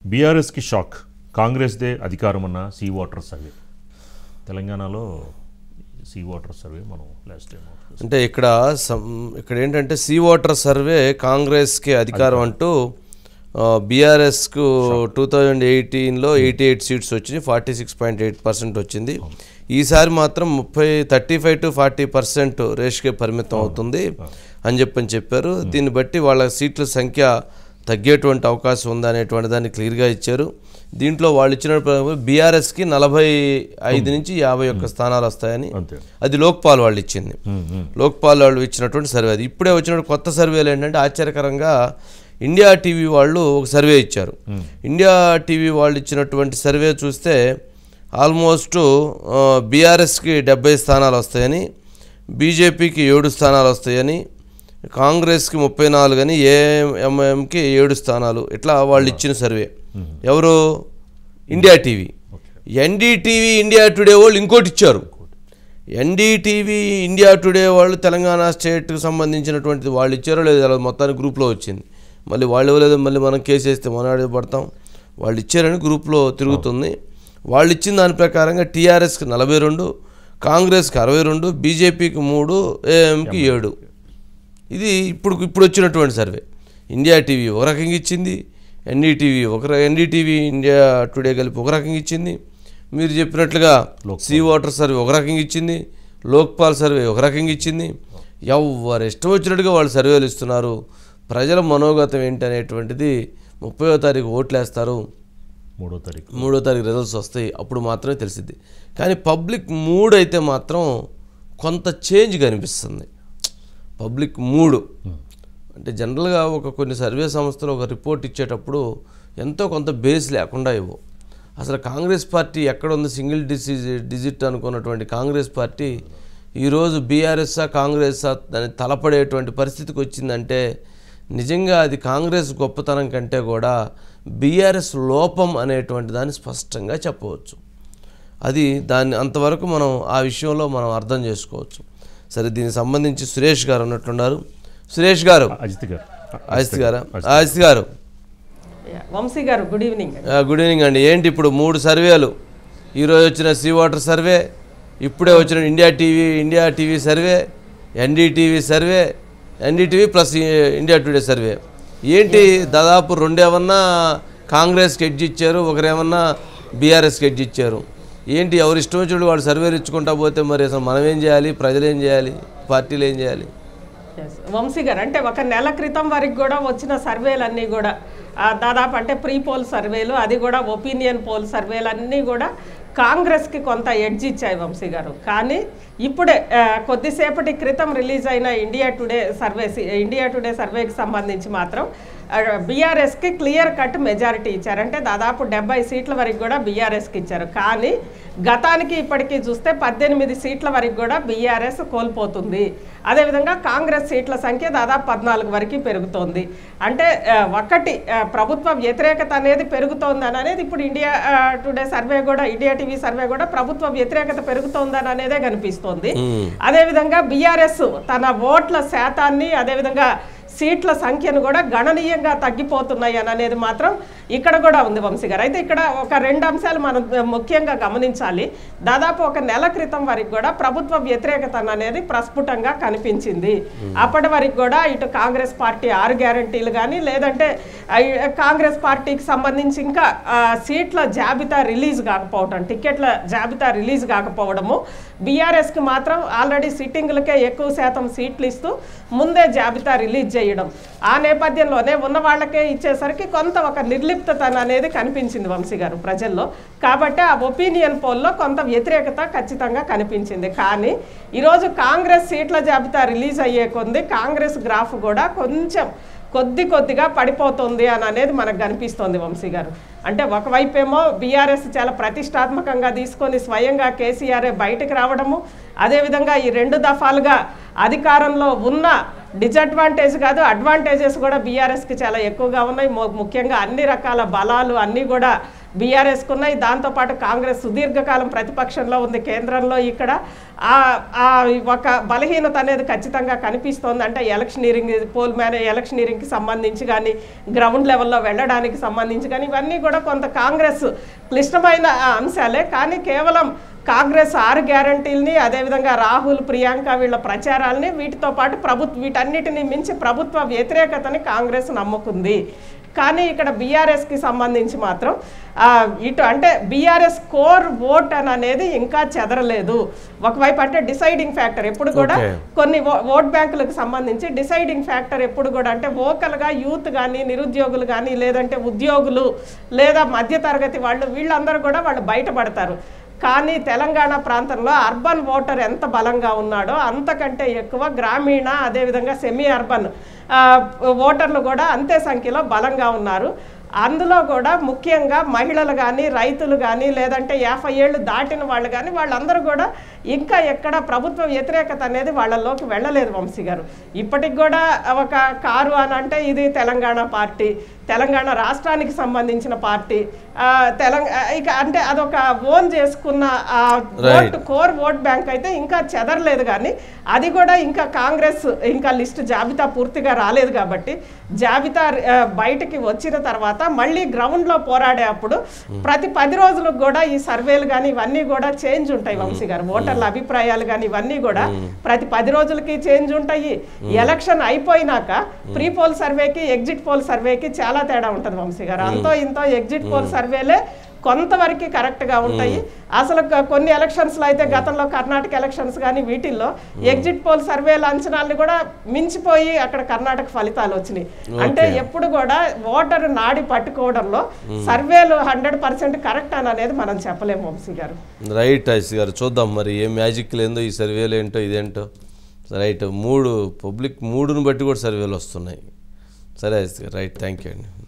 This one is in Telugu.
బీఆర్ఎస్కి షాక్ కాంగ్రెస్దే అధికారం ఉన్న సీ వాటర్ సర్వే తెలంగాణలో సీ వాటర్ సర్వే మనం లాస్ట్ టైం అంటే ఇక్కడ సం- ఇక్కడ ఏంటంటే సీ వాటర్ సర్వే కాంగ్రెస్కి అధికారం అంటూ బీఆర్ఎస్కు టూ థౌజండ్ ఎయిటీన్లో ఎయిటీ ఎయిట్ సీట్స్ వచ్చినాయి forty six point eight percent వచ్చింది ఈసారి మాత్రం ముప్పై thirty five to forty percent రేష్కే పరిమితం అవుతుంది అని చెప్పని చెప్పారు దీన్ని బట్టి వాళ్ళ సీట్ల సంఖ్య తగ్గేటువంటి అవకాశం ఉందనేటువంటి దాన్ని క్లియర్గా ఇచ్చారు దీంట్లో వాళ్ళు ఇచ్చిన బీఆర్ఎస్కి నలభై ఐదు నుంచి యాభై ఒక్క స్థానాలు వస్తాయని అంతే అది లోక్పాల్ వాళ్ళు ఇచ్చింది లోక్పాల్ వాళ్ళు ఇచ్చినటువంటి సర్వే అది ఇప్పుడే వచ్చిన కొత్త సర్వేలు ఏంటంటే ఆశ్చర్యకరంగా ఇండియా టీవీ వాళ్ళు ఒక సర్వే ఇచ్చారు ఇండియా టీవీ వాళ్ళు ఇచ్చినటువంటి సర్వే చూస్తే ఆల్మోస్ట్ బీఆర్ఎస్కి డెబ్బై స్థానాలు వస్తాయని బీజేపీకి ఏడు స్థానాలు వస్తాయని కాంగ్రెస్కి ముప్పై నాలుగు అని ఏఎంఎంకి ఏడు స్థానాలు ఇట్లా వాళ్ళు ఇచ్చిన సర్వే ఎవరు India TV NDTV India Today వాళ్ళు ఇంకోటి ఇచ్చారు ఎన్డీటీవీ ఇండియా టుడే వాళ్ళు తెలంగాణ స్టేట్కి సంబంధించినటువంటిది వాళ్ళు ఇచ్చారో లేదో తెలియదు. మొత్తానికి గ్రూప్లో వచ్చింది మళ్ళీ వాళ్ళు ఇవ్వలేదు మళ్ళీ మనం కేసు వేస్తే మనం పడతాం వాళ్ళు ఇచ్చారని గ్రూప్లో తిరుగుతుంది వాళ్ళు ఇచ్చిన దాని ప్రకారంగా టీఆర్ఎస్కి నలభై రెండు కాంగ్రెస్కి అరవై రెండు బీజేపీకి మూడు ఏఎంకి ఏడు ఇది ఇప్పుడు ఇప్పుడు వచ్చినటువంటి సర్వే ఇండియా టీవీ ఒక రకంగా ఇచ్చింది ఎన్డీటీవీ ఒక ర- ఎన్డీటీవీ ఇండియా టుడే కలిపి ఒక రకంగా ఇచ్చింది మీరు చెప్పినట్లుగా సీ వాటర్ సర్వే ఒక రకంగా ఇచ్చింది లోక్పాల్ సర్వే ఒక రకంగా ఇచ్చింది ఎవరు ఇష్టం వచ్చినట్టుగా వాళ్ళు సర్వేలు ఇస్తున్నారు ప్రజల మనోగతం ఏంటి అనేటువంటిది ముప్పయో తారీఖు ఓట్లు వేస్తారు మూడో తారీఖు మూడో తారీఖు రిజల్ట్స్ వస్తాయి అప్పుడు మాత్రమే తెలిసిద్ది కానీ పబ్లిక్ మూడ్ అయితే మాత్రం కొంత చేంజ్ కనిపిస్తుంది పబ్లిక్ మూడు అంటే జనరల్గా ఒక కొన్ని సర్వే సంస్థలు ఒక రిపోర్ట్ ఇచ్చేటప్పుడు ఎంతో కొంత బేస్ లేకుండా ఇవ్వు అసలు కాంగ్రెస్ పార్టీ ఎక్కడ ఉంది సింగిల్ డిసిజ్ డిజిట్ అనుకున్నటువంటి కాంగ్రెస్ పార్టీ ఈరోజు బీఆర్ఎస్ఆ కాంగ్రెస్ అని తలపడేటువంటి పరిస్థితికి వచ్చిందంటే నిజంగా అది కాంగ్రెస్ గొప్పతనం కంటే కూడా బీఆర్ఎస్ లోపం అనేటువంటి దాన్ని స్పష్టంగా చెప్పవచ్చు అది దాన్ని అంతవరకు మనం ఆ విషయంలో మనం అర్థం చేసుకోవచ్చు సరే దీనికి సంబంధించి సురేష్ గారు ఉన్నట్లున్నారు సురేష్ గారు అజిత్ గారు అజిత్ గారా అజిత్ గారు వంశీ గారు గుడ్ ఈవినింగ్ ఆ, గుడ్ ఈవినింగ్ అండి ఏంటి ఇప్పుడు మూడు సర్వేలు ఈరోజు వచ్చిన సీ వాటర్ సర్వే ఇప్పుడే వచ్చిన India TV India TV survey NDTV survey NDTV plus ఈ- ఇండియా టుడే సర్వే ఏంటి దాదాపు రెండేమన్నా కాంగ్రెస్కి ఎడ్జ్ ఇచ్చారు ఒకరేమన్నా బీఆర్ఎస్కి ఎడ్జ్ ఇచ్చారు ఏంటి ఎవరు ఇష్టం వచ్చినట్టు వాళ్ళు సర్వేలు ఇచ్చుకుంటా పోతే మరి అసలు మనం ఏం చేయాలి ప్రజలు ఏం చేయాలి పార్టీలు ఏం చేయాలి Yes. వంశీ గారు అంటే ఒక నెల క్రితం వరకు కూడా వచ్చిన సర్వేలన్నీ కూడా ఆ, దాదాపు అంటే ప్రీ పోల్ సర్వేలు అది కూడా ఒపీనియన్ పోల్ సర్వేలు అన్నీ కూడా కాంగ్రెస్కి కొంత ఎడ్జ్ ఇచ్చాయి వంశీ గారు కానీ ఇప్పుడే ఆ, కొద్దిసేపటి క్రితం రిలీజ్ అయిన India Today survey India Today సర్వేకి సంబంధించి మాత్రం బీఆర్ఎస్కి క్లియర్ కట్ మెజారిటీ ఇచ్చారు అంటే దాదాపు డెబ్బై సీట్ల వరకు కూడా బీఆర్ఎస్కి ఇచ్చారు కానీ గతానికి ఇప్పటికీ చూస్తే పద్దెనిమిది సీట్ల వరకు కూడా బీఆర్ఎస్ కోల్పోతుంది అదేవిధంగా కాంగ్రెస్ సీట్ల సంఖ్య దాదాపు పద్నాలుగు వరకు పెరుగుతోంది అంటే ఆ, ఒకటి ఆ, ప్రభుత్వ వ్యతిరేకత అనేది పెరుగుతోందని అనేది ఇప్పుడు ఇండియా ఆ, టుడే సర్వే కూడా ఇండియా టీవీ సర్వే కూడా ప్రభుత్వ వ్యతిరేకత పెరుగుతోందని అనేదే కనిపిస్తోంది అదేవిధంగా బీఆర్ఎస్ తన ఓట్ల శాతాన్ని అదేవిధంగా సీట్ల సంఖ్యను కూడా గణనీయంగా తగ్గిపోతున్నాయి అని అనేది మాత్రం ఇక్కడ కూడా ఉంది వంశీ గారు అయితే ఇక్కడ ఒక రెండు అంశాలు మనం ముఖ్యంగా గమనించాలి దాదాపు ఒక నెల క్రితం వరకు కూడా ప్రభుత్వ వ్యతిరేకత అనేది ప్రస్ఫుటంగా కనిపించింది అప్పటి వరకు కూడా ఇటు కాంగ్రెస్ పార్టీ ఆరు గ్యారంటీలు కానీ లేదంటే ఆ, ఈ కాంగ్రెస్ పార్టీకి సంబంధించి ఇంకా ఆ, సీట్ల జాబితా రిలీజ్ కాకపోవడం టికెట్ల జాబితా రిలీజ్ కాకపోవడము బీఆర్ఎస్కి మాత్రం ఆల్రెడీ సిట్టింగ్లకే ఎక్కువ శాతం సీట్లు ఇస్తూ ముందే జాబితా రిలీజ్ చేయడం ఆ నేపథ్యంలోనే ఉన్న వాళ్ళకే ఇచ్చేసరికి కొంత ఒక నిర్లిప్తత అనేది కనిపించింది వంశీ గారు ప్రజల్లో కాబట్టి ఆ ఒపీనియన్ పోల్లో కొంత వ్యతిరేకత ఖచ్చితంగా కనిపించింది కానీ ఈరోజు కాంగ్రెస్ సీట్ల జాబితా రిలీజ్ అయ్యే కొంది కాంగ్రెస్ గ్రాఫ్ కూడా కొంచెం కొద్ది కొద్దిగా పడిపోతుంది అని అనేది మనకు కనిపిస్తోంది వంశీ గారు అంటే ఒకవైపేమో బీఆర్ఎస్ చాలా ప్రతిష్టాత్మకంగా తీసుకొని స్వయంగా కేసీఆర్ బయటకు రావడము అదేవిధంగా ఈ రెండు దఫాలుగా అధికారంలో ఉన్న డిజడ్వాంటేజ్ కాదు అడ్వాంటేజెస్ కూడా బీఆర్ఎస్కి చాలా ఎక్కువగా ఉన్నాయి ము- ముఖ్యంగా అన్ని రకాల బలాలు అన్నీ కూడా బీఆర్ఎస్కు ఉన్నాయి దాంతోపాటు కాంగ్రెస్ సుదీర్ఘకాలం ప్రతిపక్షంలో ఉంది కేంద్రంలో ఇక్కడ ఆ ఆ ఒక బలహీనత అనేది ఖచ్చితంగా కనిపిస్తోంది అంటే ఎలక్షనీరింగ్ పోల్ మ్యానే ఎలక్షనీరింగ్కి సంబంధించి కానీ గ్రౌండ్ లెవెల్లో వెళ్ళడానికి సంబంధించి కానీ ఇవన్నీ కూడా కొంత కాంగ్రెస్ క్లిష్టమైన ఆ, అంశాలే కానీ కేవలం కాంగ్రెస్ ఆరు గ్యారంటీల్ని అదేవిధంగా రాహుల్ ప్రియాంక వీళ్ళ ప్రచారాల్ని వీటితో పాటు ప్రభుత్వ వీటన్నిటిని మించి ప్రభుత్వ వ్యతిరేకతని కాంగ్రెస్ నమ్ముకుంది కానీ ఇక్కడ బీఆర్ఎస్కి సంబంధించి మాత్రం ఆ, ఇటు అంటే బీఆర్ఎస్ కోర్ ఓట్ అని అనేది ఇంకా చెదరలేదు ఒకవైపు అంటే డిసైడింగ్ ఫ్యాక్టర్ ఎప్పుడు కూడా Okay. కొన్ని ఓ- ఓట్ బ్యాంకులకు సంబంధించి డిసైడింగ్ ఫ్యాక్టర్ ఎప్పుడు కూడా అంటే ఓకల్గా యూత్ కానీ నిరుద్యోగులు కానీ లేదంటే ఉద్యోగులు లేదా మధ్యతరగతి వాళ్ళు వీళ్ళందరూ కూడా వాళ్ళు బయటపడతారు కానీ తెలంగాణ ప్రాంతంలో అర్బన్ ఓటర్ ఎంత బలంగా ఉన్నాడో అంతకంటే ఎక్కువ గ్రామీణ అదేవిధంగా సెమీ అర్బన్ ఆ, ఓటర్లు కూడా అంతే సంఖ్యలో బలంగా ఉన్నారు అందులో కూడా ముఖ్యంగా మహిళలు కానీ రైతులు కానీ లేదంటే యాభై ఏళ్ళు దాటిన వాళ్ళు కానీ వాళ్ళందరూ కూడా ఇంకా ఎక్కడ ప్రభుత్వ వ్యతిరేకత అనేది వాళ్ళలోకి వెళ్ళలేదు వంశీ గారు ఇప్పటికి కూడా ఒక కారు అని అంటే ఇది తెలంగాణ పార్టీ తెలంగాణ రాష్ట్రానికి సంబంధించిన పార్టీ తెలంగాణ ఇక అంటే అదొక ఓన్ చేసుకున్న ఆ Right. Vote core vote bank అయితే ఇంకా చెదరలేదు కానీ అది కూడా ఇంకా కాంగ్రెస్ ఇంకా లిస్ట్ జాబితా పూర్తిగా రాలేదు కాబట్టి జాబితా ఆ, బయటికి వచ్చిన తర్వాత మళ్ళీ గ్రౌండ్లో పోరాడే అప్పుడు ప్రతి పది రోజులకు కూడా ఈ సర్వేలు కానీ ఇవన్నీ కూడా చేంజ్ ఉంటాయి వంశీ గారు ఓటర్ల అభిప్రాయాలు కానీ ఇవన్నీ కూడా ప్రతి పది రోజులకి చేంజ్ ఉంటాయి ఎలక్షన్ అయిపోయినాక ప్రీ పోల్ సర్వేకి ఎగ్జిట్ పోల్ సర్వేకి చాలా తేడా ఉంటుంది వంశీ గారు అంతో ఇంతో ఎగ్జిట్ పోల్ సర్వేలే కొంతవరకు కరెక్ట్గా ఉంటాయి అసలు క- కొన్ని ఎలక్షన్స్లో అయితే గతంలో కర్ణాటక ఎలక్షన్స్ కానీ వీటిల్లో ఎగ్జిట్ పోల్ సర్వేల అంచనాలను కూడా మించిపోయి అక్కడ కర్ణాటక ఫలితాలు వచ్చినాయి అంటే ఎప్పుడు కూడా ఓటర్ నాడి పట్టుకోవడంలో సర్వేలు హండ్రెడ్ పర్సెంట్ కరెక్ట్ అని అనేది మనం చెప్పలేము వంశీ గారు రైట్ ఐస్ గారు చూద్దాం మరి ఏ మ్యాజిక్ లేదో ఈ సర్వేలు ఏంటో ఇదేంటో రైట్ మూడు పబ్లిక్ మూడుని బట్టి కూడా సర్వేలు వస్తున్నాయి సరే ఐస్ గారు రైట్ థ్యాంక్ యూ అండి